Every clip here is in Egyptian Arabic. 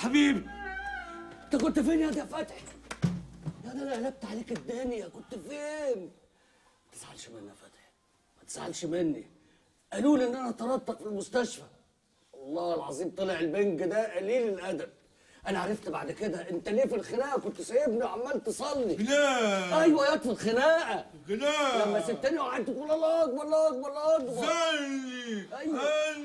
حبيبي انت كنت فين يا ده فتحي؟ يا ده انا قلبت عليك الدنيا كنت فين؟ ما تزعلش مني يا فتحي ما تزعلش مني قالوا لي ان انا طردتك في المستشفى والله العظيم طلع البنج ده قليل الادب انا عرفت بعد كده انت ليه في الخناقه كنت سايبني وعمال تصلي لا ايوه يا في الخناقه لا لما سبتني وقعدت تقول الله اكبر الله اكبر الله اكبر زلي أيوة.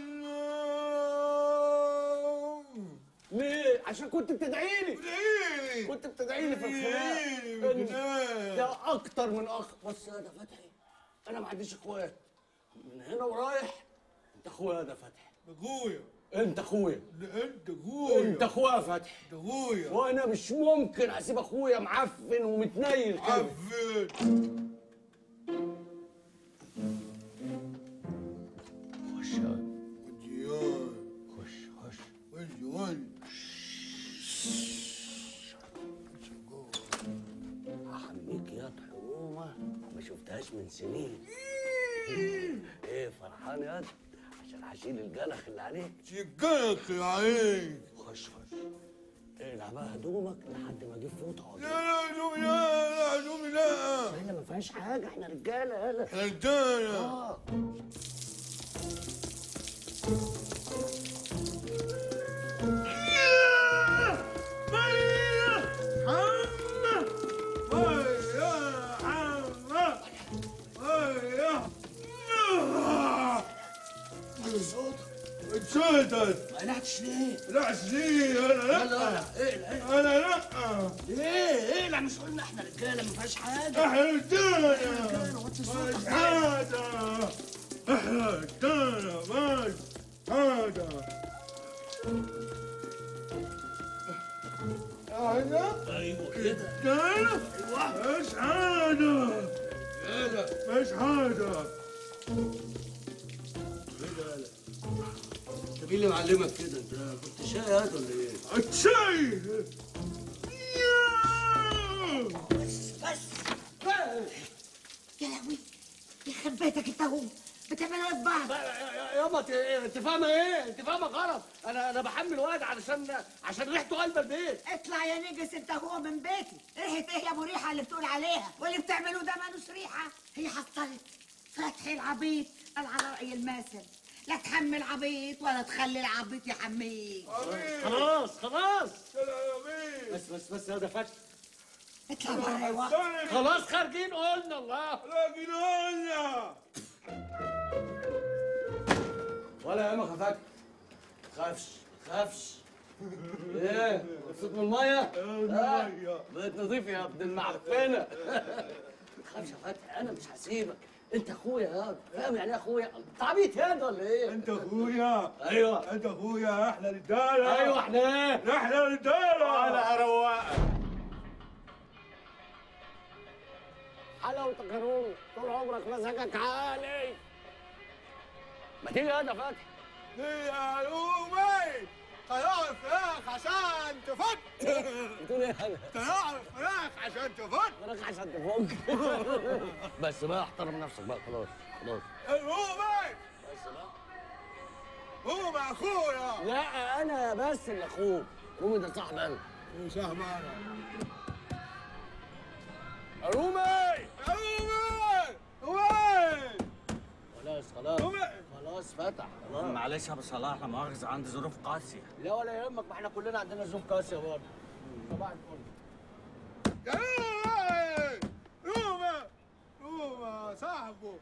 الله ليه؟ عشان كنت بتدعي لي ادعيلي كنت بتدعي لي في الخناقه ادعيلي بالخناقة. يا اكتر من اخ بص يا ده فتحي انا ما عنديش اخوات من هنا ورايح انت اخويا يا ده فتحي اخويا انت اخويا ده انت اخويا انت اخويا يا فتحي انت اخويا وانا مش ممكن اسيب اخويا معفن ومتنيل كده عفن خش يا وديان خش خش وديان هحميك يا حمومه ما شفتهاش من سنين ايه فرحان يا ده؟ عشان هشيل الجلخ اللي عليك شقاق عليك خش خش اقلع بقى هدومك لحد ما اجيب فوطه لا واجيب لا دومي لا لا دومي لا احنا ما فيهاش حاجه احنا رجاله يالا حلتانا اه صوتك اتشلتت ما قلعتش ليه؟ لا سنين انا يلا لا يلا اقلع انا لا ليه؟ اقلع مش قلنا احنا رجاله ما فيهاش حاجه حلتانا وطي صوتك مش حاجة حلتانا مش حاجة هذا ايوه كده كان مش حاجة مش حاجة طب ايه اللي معلمك كده؟ انت كنت شاي هات ولا ايه؟ الشاي يا لهوي يخرب بيتك انت هو بتعملوا ايه في بعض يابا ت- انت فاهمه ايه؟ انت فاهمه غلط انا انا بحمل واد علشان عشان ريحته قلب البيت اطلع يا نجس انت هو من بيتي ريحه ايه يا ابو ريحه اللي بتقول عليها واللي بتعملوه ده مالوش ريحه هي حصلت فتحي العبيط قال على راي المثل لا تحمل عبيط ولا تخلي العبيط يحميك خلاص خلاص سلامي بس بس بس هذا فتح اطلع بره يا واد خلاص خارجين قلنا الله لكن هلا ولا يهمك يا فتح خافش خافش ايه مبسوط من الميه؟ آه، المية. بقيت نظيف يا ابن المعفنه خافش يا فتحي انا مش هسيبك انت اخويا يا فاهم يعني ايه اخويا انت عبيط ياد ولا ايه؟ انت اخويا ايوه انت اخويا احلى رجاله ايوه احنا ايه؟ احلى رجاله انا هروقك حلاوتك يا رومي طول عمرك مزاجك عالي ما تيجي يا ده فتحي يا رومي طيار فراخ عشان تفك بتقول ايه انا؟ طيار فراخ عشان تفك وراك عشان تفك بس بقى احترم نفسك بقى خلاص خلاص رومي بس بقى رومي اخويا لا انا بس اللي اخوك رومي ده صاحب انا وسهم انا رومي يا رومي رومي خلاص خلاص رومي خلاص فتح خلاص معلش يا ابو صلاح لا مؤاخذه عندي ظروف قاسيه لا ولا يهمك ما احنا كلنا عندنا ظروف قاسيه برضه صباح الفل يا رومي رومي رومي صاحبه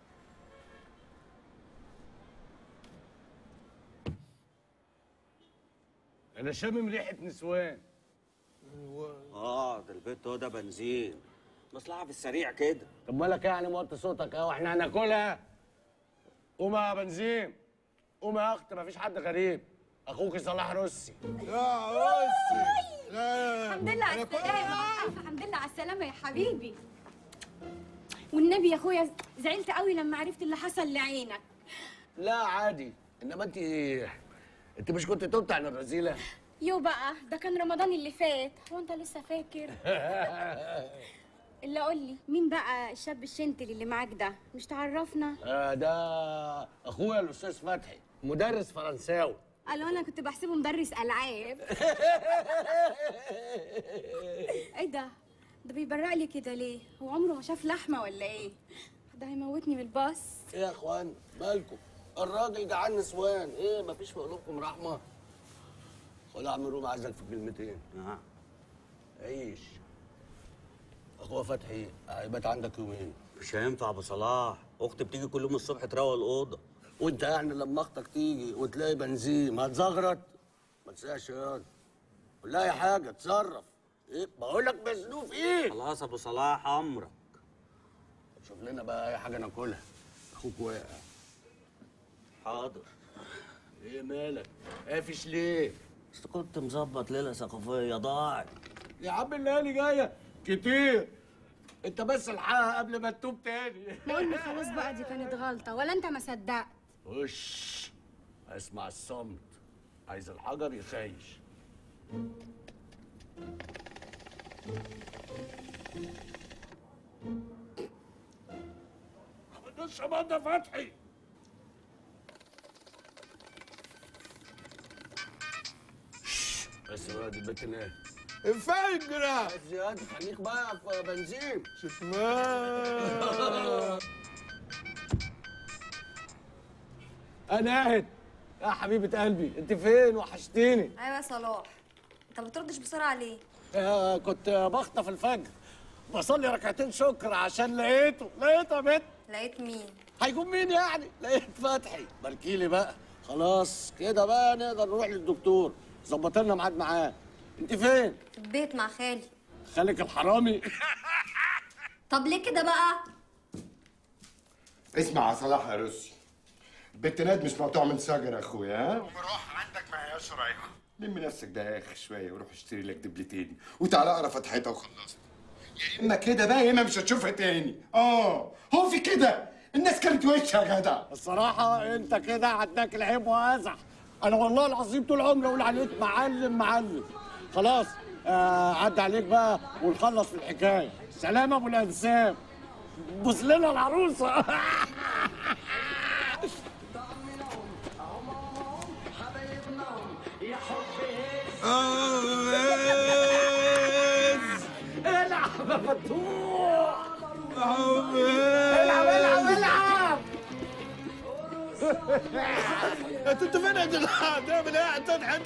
انا شامم ريحه نسوان اه ده البيت هو ده بنزين مصلحه في السريع كده طب مالك يعني موطي صوتك اهو احنا هناكلها قوم يا بنزين قوم يا اخت مفيش حد غريب اخوك صلاح روسي يا روسي لا الحمد لله على السلامة ألف الحمد لله على السلامة يا حبيبي والنبي يا اخويا زعلت قوي لما عرفت اللي حصل لعينك لا عادي انما انت انت مش كنت تبت عن الرذيله يو بقى ده كان رمضان اللي فات هو انت لسه فاكر اللي قول لي مين بقى الشاب الشنتل اللي معاك ده مش تعرفنا آه ده اخويا الاستاذ فتحي مدرس فرنساوي قالوا انا كنت بحسبه مدرس العاب ايه ده ده بيبرق لي كده ليه هو عمره ما شاف لحمه ولا ايه ده هيموتني بالباص ايه يا اخوان مالكم الراجل جعان نسوان ايه مفيش في قلوبكم رحمه خد يا عم رومي عايزك في كلمتين نعم عيش اخويا فتحي هيبات عندك يومين مش هينفع ابو صلاح اختي بتيجي كل يوم الصبح تروق الاوضه وانت يعني لما اختك تيجي وتلاقي بنزين ما تزغرط ما تسقش ياض قول لها اي حاجه تصرف ايه بقول لك مزنوق ايه خلاص ابو صلاح امرك شوف لنا بقى اي حاجه ناكلها اخوك واقع حاضر ايه مالك قافش ليه بس كنت مظبط ليله ثقافيه ضاعت يا عم الليالي جايه كتير انت بس الحقها قبل ما تتوب تاني ما قلنا خلاص بقى دي كانت غلطه ولا انت ما صدقت وش اسمع الصمت عايز الحجر يخيش الشباب ده فتحي بس بقى دي البت نايم انفجرة زياد خليك بقى في بنزين شكمان انا قاعد يا حبيبه قلبي انت فين وحشتيني ايوه يا صلاح انت ما بتردش بسرعه ليه آه كنت بخطف الفجر بصلي ركعتين شكر عشان لقيته لقيته يا بنت لقيت مين هيكون مين يعني لقيت فتحي باركيلي بقى خلاص كده بقى نقدر نروح للدكتور ظبط لنا ميعاد معاه انت فين في البيت مع خالي خالك الحرامي طب ليه كده بقى اسمع يا صلاح يا روسي البت ناد مش مقطوع من شجر يا اخويا ها وبروح عندك معياش رايحه لم نفسك ده يا اخي شويه وروح اشتري لك دبلتين وتعالى اقرا فتحتها وخلصت يا اما كده بقى يا اما مش هتشوفها تاني اه هو في كده الناس كانت وشها يا جدع الصراحه انت كده عداك العيب وازح انا والله العظيم طول عمري اقول عليك معلم معلم خلاص آه عدى عليك بقى ونخلص في الحكايه سلام ابو الانساب بص لنا العروسه العب يا فتوح العب العب العب انت انت فين يا جدعان؟ تعمل ايه؟ انت انت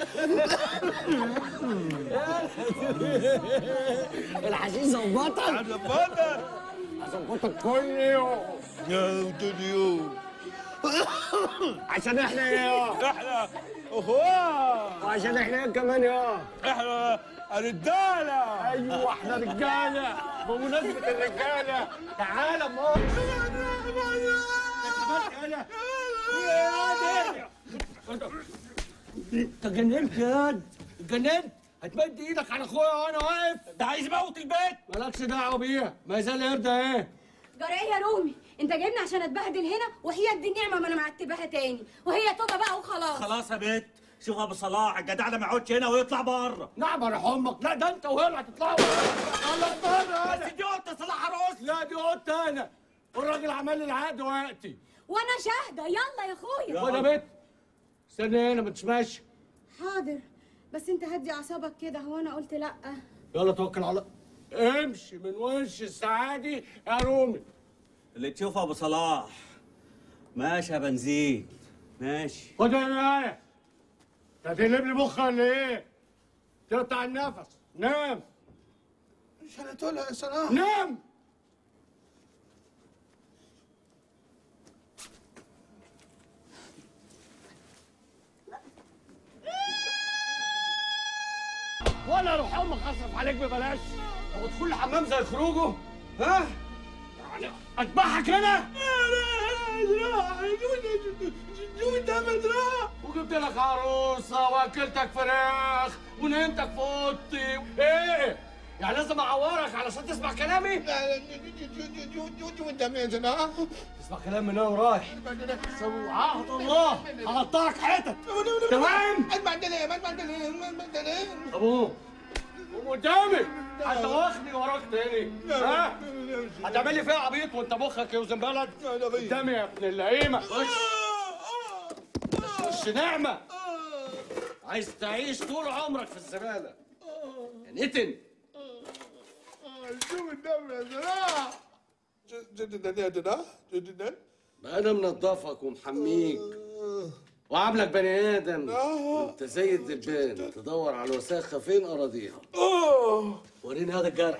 الحشيش ظبطك ظبطك ظبطك كل يوم يا دنيو عشان احنا ايه احنا اخوان وعشان احنا ايه كمان يا احنا رجاله ايوه احنا رجاله بمناسبه الرجاله تعالى ما انت جننت ياد جننت هتمد ايدك على اخويا وانا واقف ده عايز يموت البيت مالكش دعوه بيها ما يزال يرضى ايه جرى ايه يا رومي انت جايبني عشان اتبهدل هنا وهي دي النعمه ما انا معتباها تاني وهي توبه بقى وخلاص خلاص يا بنت شوف ابو صلاح الجدع ده ما يقعدش هنا ويطلع بره نعم يا امك لا ده انت وهي اللي هتطلعوا الله انا بس دي قطه صلاح عروس لا دي قلت انا والراجل عمل لي العقد وقتي وانا شاهده يلا يا اخويا خد يا بنت استنى هنا ما تسمعش حاضر بس انت هدي اعصابك كده هو انا قلت لا يلا توكل على امشي من وش السعادي يا رومي اللي تشوفه ابو صلاح ماشي يا بنزين ماشي خد يا معايا انت هتقلب لي مخك ولا ايه؟ تقطع النفس نام مش هنقتلها يا صلاح نام ولا روح امك اصرف عليك ببلاش هو دخول الحمام زي خروجه ها يعني اذبحك هنا وجبت لك عروسه واكلتك فراخ ونمتك في اوضتي ايه يعني لازم اعورك علشان تسمع كلامي وانت منين زنا؟ اسمع كلام من هنا ورايح عهد الله هقطعك حتت تمام ابوه قوم قدامي انت واخدني وراك تاني ها هتعمل لي فيها عبيط وانت مخك يوزن بلد قدامي يا ابن اللئيمه خش خش نعمه عايز تعيش طول عمرك في الزباله يا نتن شوف الدم يا زلاح جدا يا دنا جدا بقى انا منضفك ومحميك وعاملك بني ادم انت زي الدبان تدور على الوساخه فين اراضيها وريني هذا الجرح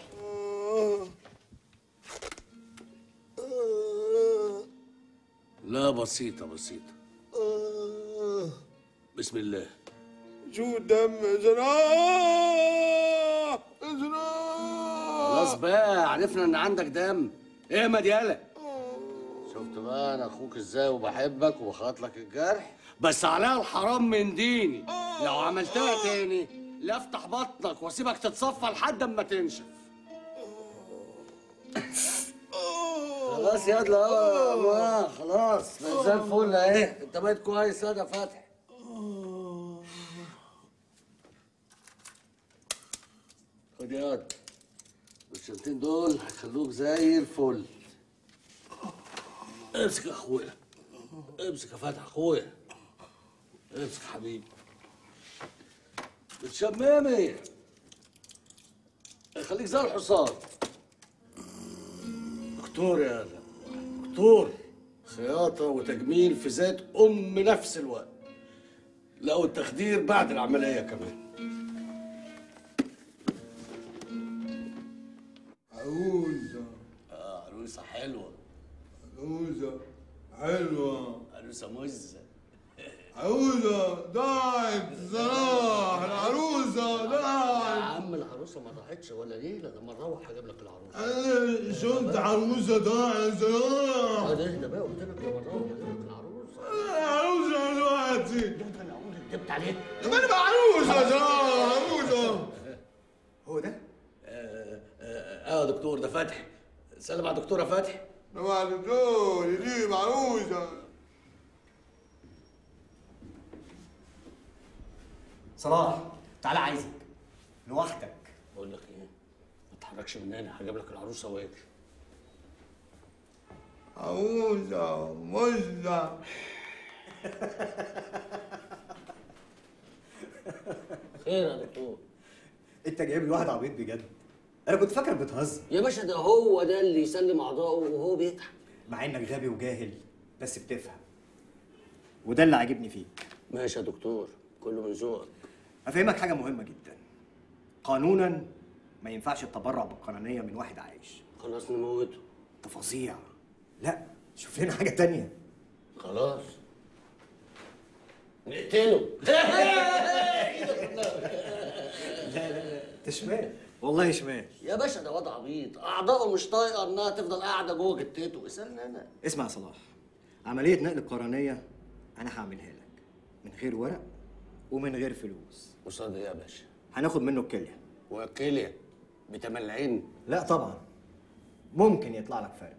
لا بسيطة بسيطة بسم الله شو الدم يا زلاح يا زلاح خلاص بقى عرفنا ان عندك دم ايه يا مديالة شفت بقى انا اخوك ازاي وبحبك وبخاط لك الجرح بس عليها الحرام من ديني لو عملتها تاني لا افتح بطنك واسيبك تتصفى لحد اما تنشف خلاص يا لا ما خلاص بقيت زي الفل اهي انت بقيت كويس يا ده فتحي خد يا واد والشنطين دول هيخلوك زي الفل امسك يا اخويا امسك يا فتحي اخويا امسك يا حبيبي بتشممي خليك زي الحصان دكتور يا ده دكتور خياطة وتجميل في ذات أم نفس الوقت لا والتخدير بعد العملية كمان عروسة آه عروسة حلوة عروسة حلوة عروسة مزة عروسة ضاعت زلاح العروسة يا ضاعت عم العروسة ما ضاعتش ولا ليلة لما نروح هجيب لك العروسة أنا شفت عروسة ضاعت زلاح اه ده اهدى بقى قلت لك لما نروح هجيب لك العروسة العروسة دلوقتي انت اللي اقول كدبت عليك طب أنا بقى عروسة زلاح عروسة هو ده؟ اه آه، يا دكتور ده فتحي سلم على دكتورة فتحي طبعا دكتور يجيب عروسة صلاح تعالى عايزك لوحدك بقول لك ايه ما تتحركش من هنا هجيب لك العروسة واجي عروسة مزة خير يا دكتور انت جايب لي واحد عبيط بجد انا كنت فاكرك بتهزر يا باشا ده هو ده اللي يسلم اعضائه وهو بيضحك مع انك غبي وجاهل بس بتفهم وده اللي عاجبني فيك ماشي يا دكتور كله من ذوقك افهمك حاجه مهمه جدا قانونا ما ينفعش التبرع بالقانونيه من واحد عايش خلاص نموته انت فظيع لا شوف لنا حاجه تانية خلاص نقتله انت شمال والله شمال يا باشا ده وضع عبيط اعضائه مش طايقه انها تفضل قاعده جوه جتته اسالني انا اسمع يا صلاح عمليه نقل القرنيه انا هعملها لك من غير ورق ومن غير فلوس قصاد ايه يا باشا هناخد منه الكليه وكيليا بتملعين لا طبعا ممكن يطلع لك فرق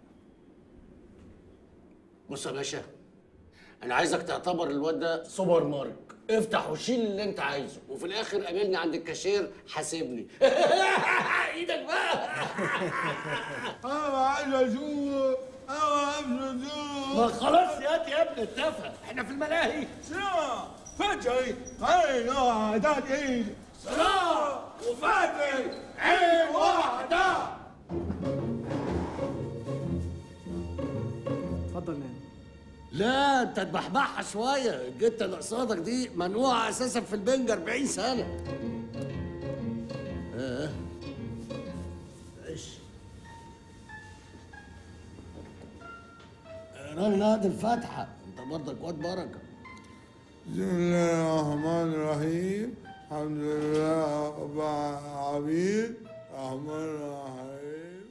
بص يا باشا انا عايزك تعتبر الواد ده سوبر مارك افتح وشيل اللي انت عايزه وفي الاخر قابلني عند الكاشير حاسبني ايدك بقى أنا ما عايز أشوف أنا ما عايز أشوف ما خلاص يا يا ابني اتفق احنا في الملاهي سلام فجأة عين واحدة إيد سلام وفتحي عين واحدة اتفضل نام لا انت تبحبحها شويه الجته اللي قصادك دي منوعه اساسا في البنج 40 سنه اه ايش اقرا لنا هذه الفاتحه انت برضك واد بركه بسم الله الرحمن الرحيم الحمد لله رب العالمين الرحمن الرحيم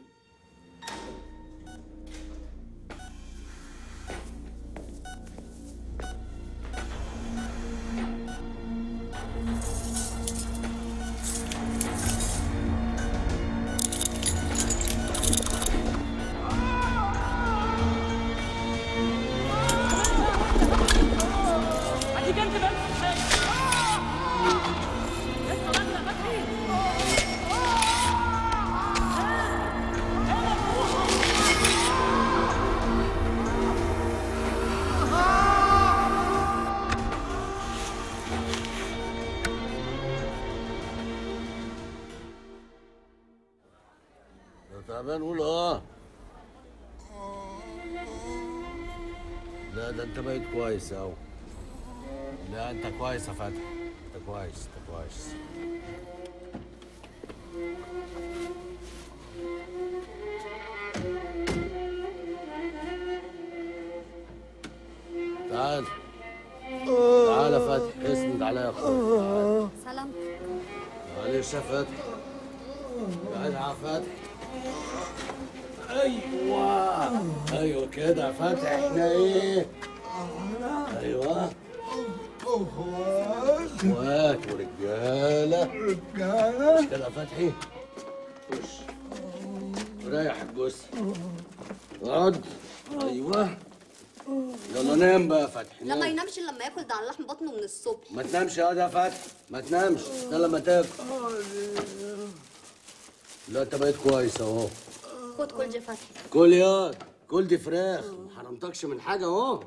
هديك انت بس لسه بدري بدري تعبان قول اه لا ده انت بقيت كويس اهو لا انت كويس يا فتحي انت كويس انت كويس تعال تعال يا فتحي اسند عليا يا اخويا سلام معلش يا فتحي تعال يا فتحي ايوه ايوه كده يا فتحي احنا ايه ايوه اخوات ورجاله رجالة مش كده يا فتحي خش ريح الجثه اقعد ايوه يلا نام بقى يا فتحي لا ما نام. ينامش إلا لما ياكل ده على لحم بطنه من الصبح ما تنامش يا واد يا فتحي ما تنامش ده لما تاكل لا انت بقيت كويس اهو خد كل جي فتحي كل ياض كل دي فراخ ما حرمتكش من حاجه اهو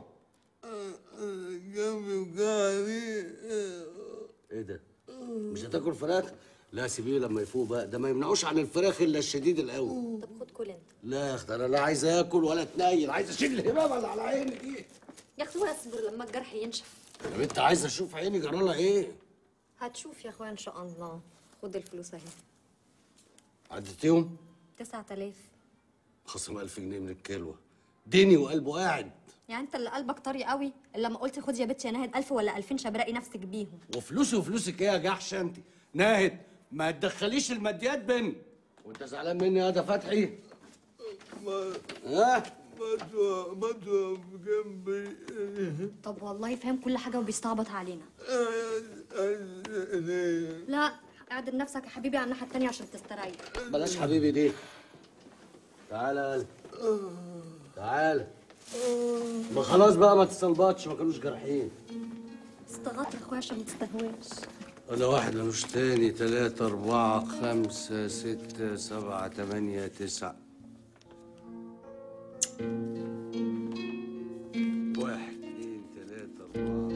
جنبي وجاري ايه ده مش هتاكل فراخ لا سيبيه لما يفوق بقى ده ما يمنعوش عن الفراخ الا الشديد القوي طب خد كل انت لا يا اختي انا لا عايز اكل ولا اتنيل عايز اشيل الهبابه اللي على عيني دي يا اختي ولا اصبر لما الجرح ينشف طب انت عايز اشوف عيني جرالها ايه هتشوف يا اخويا ان شاء الله خد الفلوس اهي عديتيهم 9000 خصم 1000 جنيه من الكلوه ديني وقلبه قاعد يعني انت اللي قلبك طري قوي الا لما قلت خد يا بنتي يا ناهد 1000 ولا 2000 شبراقي نفسك بيهم وفلوسي وفلوسك ايه يا جحشه انت ناهد ما تدخليش الماديات بينا وانت زعلان مني يا ده فتحي ها مطوى مطوى جنبي طب والله فاهم كل حاجه وبيستعبط علينا لا اعدل نفسك يا حبيبي على الناحيه التانيه عشان تستريح بلاش حبيبي دي تعالى يا قلبي. تعالى ما خلاص بقى ما تستنبطش ما كانوش جارحين استغطى يا اخويا عشان ما تستهواش ولا واحد ملوش تاني تلاتة أربعة خمسة ستة سبعة تمانية تسعة واحد اتنين تلاتة أربعة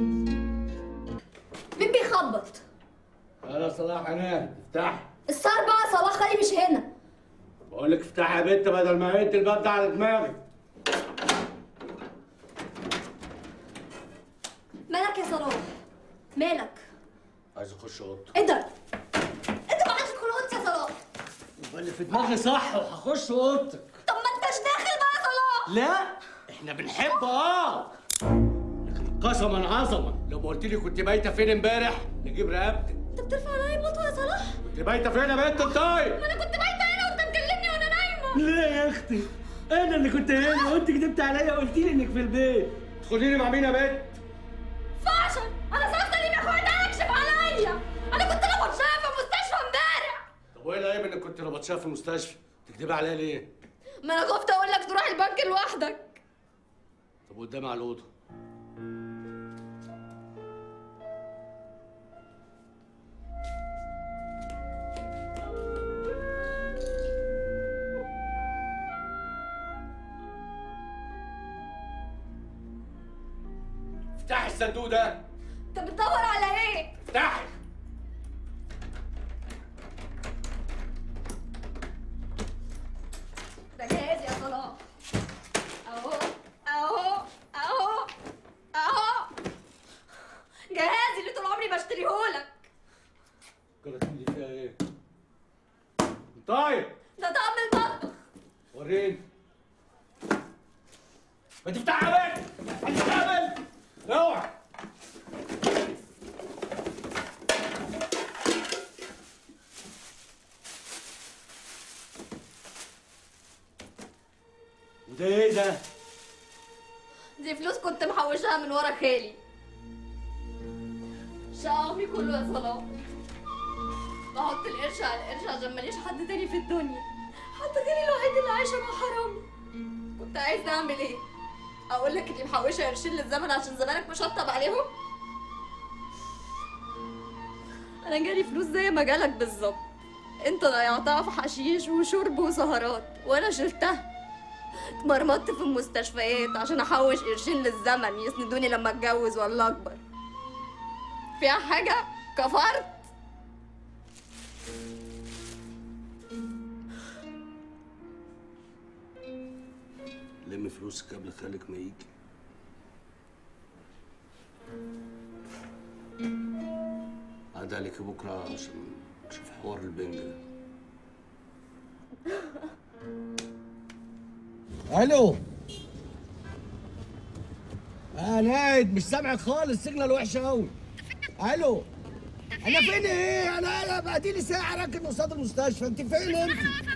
مين بيخبط أنا صلاح أنا افتح السهر بقى صلاح خلي مش هنا بقول لك افتح يا بنت بدل ما انت الباب ده على دماغي مالك يا صلاح مالك عايز اخش اوضتك ايه ده انت ما عادش تدخل اوضتي يا صلاح اللي في دماغي صح وهخش اوضتك طب ما انتش داخل بقى يا صلاح لا احنا بنحب اه لكن قسما عظما لو ما قلت لي كنت بايته فين امبارح نجيب رقبتك انت بترفع عليا المطوه يا صلاح كنت بايته فين يا بنت انت ما انا كنت بايته هنا وانت مكلمني وانا نايمه لا يا اختي انا اللي كنت هنا وانت كدبت عليا وقلت لي انك في البيت تدخلي لي مع مين يا بنت فاشل انا صرت سليم يا اخويا ده اكشف عليا انا كنت لابد شايفه في مستشفى امبارح طب وايه العيب انك كنت ربطشها في المستشفى تكدبي عليا ليه ما انا خفت اقول لك تروح البنك لوحدك طب قدامي على الاوضه افتحي الصندوق ده انت بتدور على ايه افتحي ده جاهز يا صلاح اهو اهو اهو اهو جهازي اللي طول عمري بشتريهولك الكراتين دي فيها ايه طيب ده طقم المطبخ وريني ما تفتحها يا بنت ما تفتحها يا بنت اوعى وده ايه ده؟ دي فلوس كنت محوشاها من ورا خالي شقامي كله يا صلاح بحط القرش على القرش عشان ماليش حد تاني في الدنيا حد غيري الوحيد اللي عايشه مع حرامي كنت عايز اعمل ايه اقول لك اني محوشه قرشين للزمن عشان زمانك مشطب عليهم انا جالي فلوس زي ما جالك بالظبط انت ضيعتها في حشيش وشرب وسهرات وانا شلتها اتمرمطت في المستشفيات عشان احوش قرشين للزمن يسندوني لما اتجوز ولا اكبر فيها حاجه كفرت لم فلوسك قبل خالك ما يجي عاد عليك بكره عشان نشوف حوار البنج ده الو اه نايد مش سامعك خالص سيجنال وحشه قوي الو انا فين ايه انا انا بقى لي ساعه راكن قصاد المستشفى انت فين انت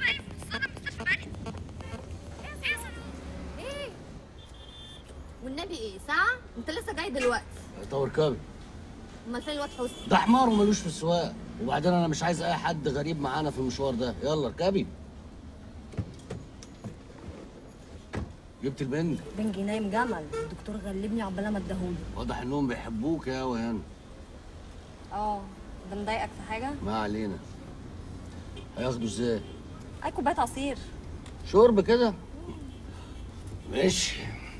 ايه والنبي ايه ساعة؟ انت لسه جاي دلوقتي طور كابي امال فين الواد حسني؟ ده حمار وملوش في السواقه وبعدين انا مش عايز اي حد غريب معانا في المشوار ده يلا اركبي جبت البنج بنجي نايم جمل الدكتور غلبني عقبال ما اداهولي واضح انهم بيحبوك يا وهنا اه ده مضايقك في حاجة؟ ما علينا هياخدوا ازاي اي كوباية عصير شرب كده ماشي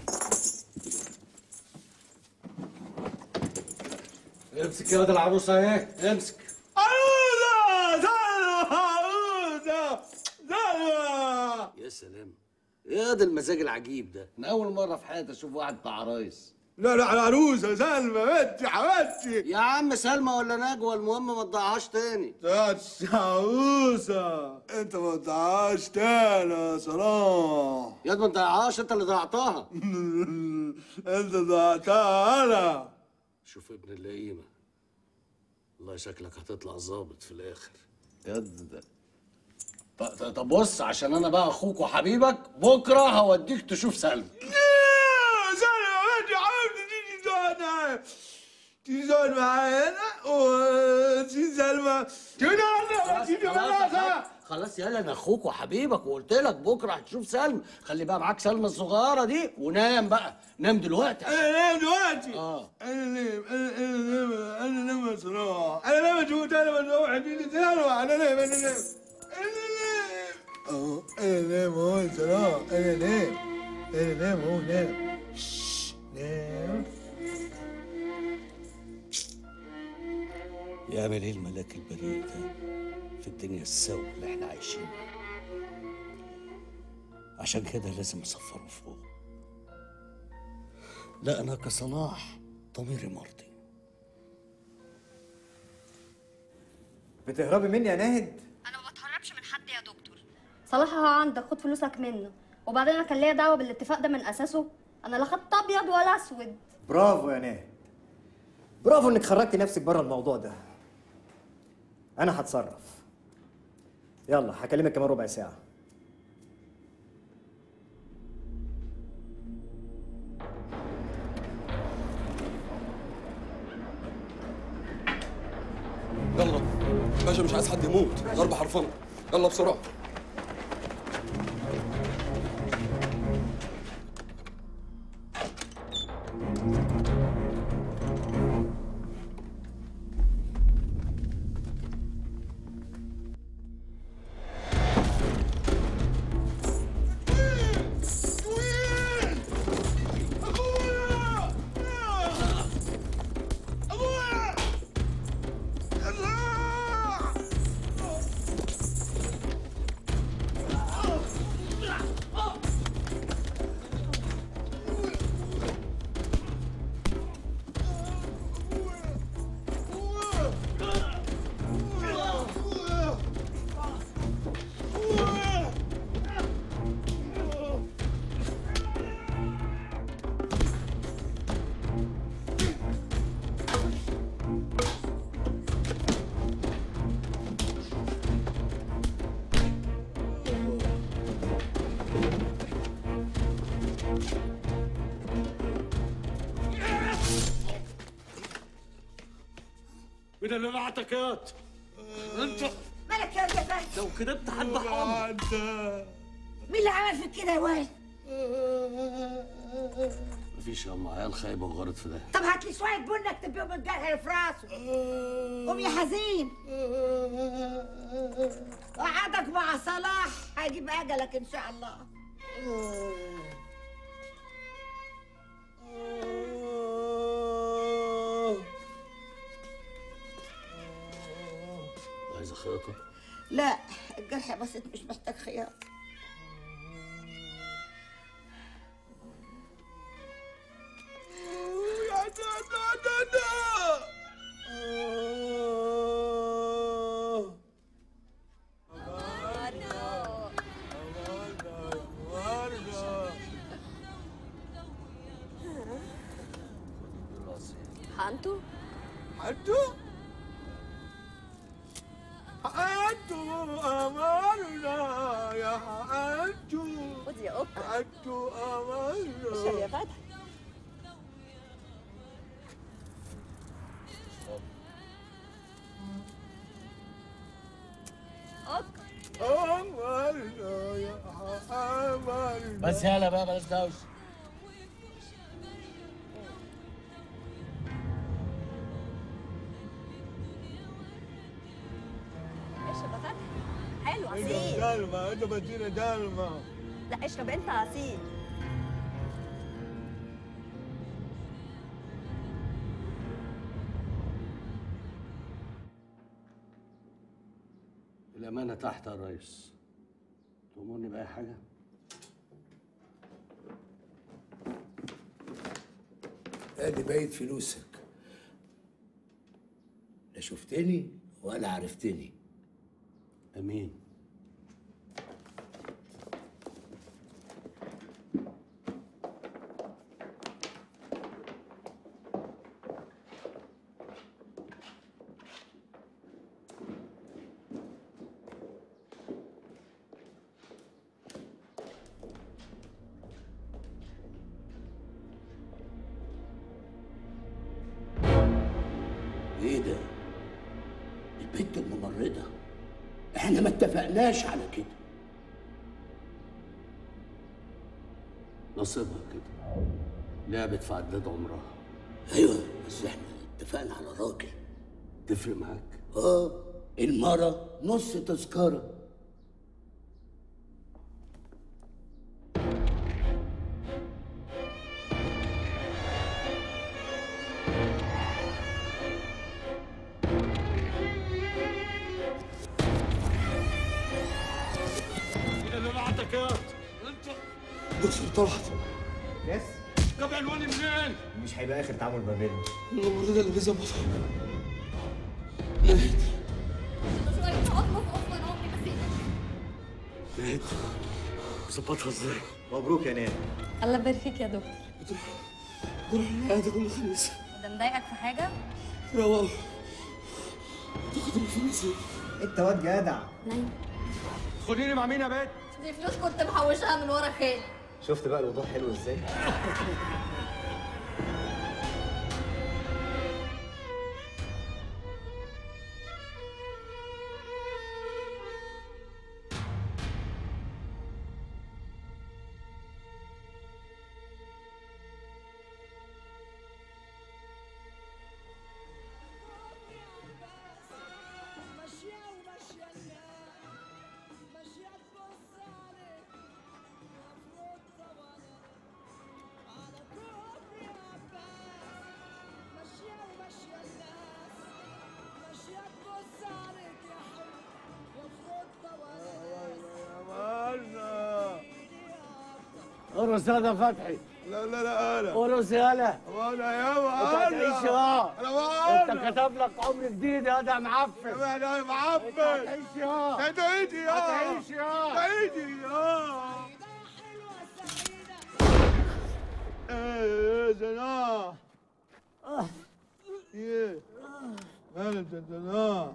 امسك يا واد العروسه اهي امسك عروسة سلمى عروسة سلمى يا سلام ايه ده المزاج العجيب ده انا اول مره في حياتي اشوف واحد بتاع عرايس لا لا العروسة سلمى بنتي حبيبتي يا عم سلمى ولا نجوى المهم ما تضيعهاش تاني تاتش عروسة انت ما تضيعهاش تاني يا صلاح يا ما تضيعهاش انت اللي ضيعتها انت ضيعتها انا شوف ابن اللئيمه والله شكلك هتطلع ظابط في الاخر يا ده ط- ط- طب بص عشان انا بقى اخوك وحبيبك بكره هوديك تشوف سلمى سلمى بنتي حبيبتي تيجي تقعد معايا تيجي تقعد معايا هنا وتيجي سلمى تيجي تقعد تيجي معايا خلاص يلا انا اخوك وحبيبك وقلت لك بكره هتشوف سلمى خلي بقى معاك سلمى الصغيره دي ونام بقى نام دلوقتي انا نام دلوقتي اه انا نام انا انا نام انا نام يا صلاح انا نام اشوف انا بروح اديني سلوى انا نام انا نام انا نام اهو انا نام اهو يا صلاح انا نام انا نام اهو نام شش، نام يعمل ايه الملاك البريء ده في الدنيا السوداء اللي احنا عايشينها عشان كده لازم اصفره فوق لا انا كصلاح ضميري مرضي بتهربي مني يا ناهد انا ما بتهربش من حد يا دكتور صلاح اهو عندك خد فلوسك منه وبعدين انا كان ليا دعوه بالاتفاق ده من اساسه انا لا خدت ابيض ولا اسود برافو يا ناهد برافو انك خرجتي نفسك بره الموضوع ده انا هتصرف يلا هكلمك كمان ربع ساعه يلا باشا مش عايز حد يموت ضربة حرفنة يلا بسرعة من اللي بعتك ياض انت مالك يا جبل لو كدبت هذبح امك مين اللي عمل فيك كده يا واد مفيش يا ام عيال خايبه وغارت في ده طب هات لي شويه بن اكتب بيهم الجرح اللي في راسه قوم يا حزين وعدك مع صلاح هيجيب اجلك ان شاء الله عايزه خياطه لا الجرح بسيط مش محتاج خياط حنتو حنتو حنتو أماننا يا حنتو خد يا قطة حنتو أماننا اشرب يا فتحي قطة أماننا يا أماننا بس يلا بقى بلاش دوشه اشرب يا فتحي حلو انت عصير دالما انت بدينا دالما لا اشرب انت عصير الأمانة تحت يا ريس تأمرني بأي حاجة؟ ادي بقيت فلوسك لا شفتني ولا عرفتني أمين ايه ده البنت الممرضة احنا ما اتفقناش على كده نصيبها كده لعبت في عداد عمرها ايوه بس احنا اتفقنا على راجل تفرق معاك اه المرة نص تذكرة اللي بعتك يا انت دكتور طلعت يس جاب عنواني منين؟ مش هيبقى اخر تعامل ما بيننا الممرضة اللي ظبطها شوية عظمة في أصلا عمري ما سيبك نهيت ظبطها ازاي؟ مبروك يا نادي الله يبارك فيك يا دكتور بروح العيادة كل خميس ده مضايقك في حاجة؟ يا واو تاخد الفلوس انت واد جدع نايم خديني مع مين يا بنت؟ دي فلوس كنت محوشاها من ورا خالي شفت بقى الوضوح حلو ازاي أماننا ارقص يا فتحي لا لا لا أنا ارقص يالا أنا يا انت هتعيش يا أنا انت كتب لك عمر جديد يا ده معفن أنا معبد هتعيش يا تعيدي يا هتعيش يا تعيدي يا ايه زنا ايه مالك يا زنا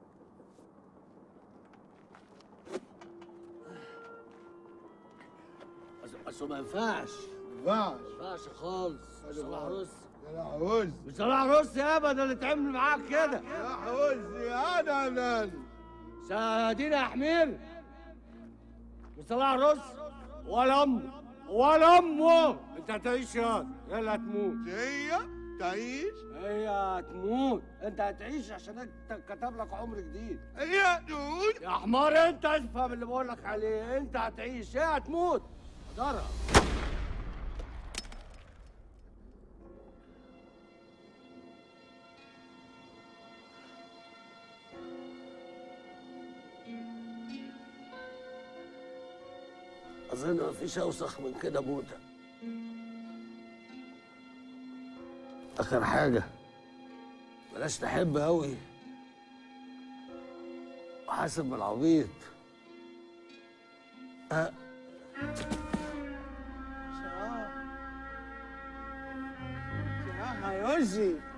بس ما ينفعش ما ما ينفعش خالص صلاح رز انا عاوز مش صلاح رص يابا ده اللي اتعمل معاك كده انا عاوز انا انا سادينا يا حمير مش صلاح رص ولا امه ولا امه انت هتعيش يا يلا هتموت هي تعيش هي هتموت انت هتعيش عشان انت كتب لك عمر جديد هي تقول يا حمار انت افهم اللي بقول لك عليه انت هتعيش هي هتموت قدرها أظن مفيش أوسخ من كده موتة آخر حاجة بلاش تحب أوي وحاسب بالعبيط أه يا يوزي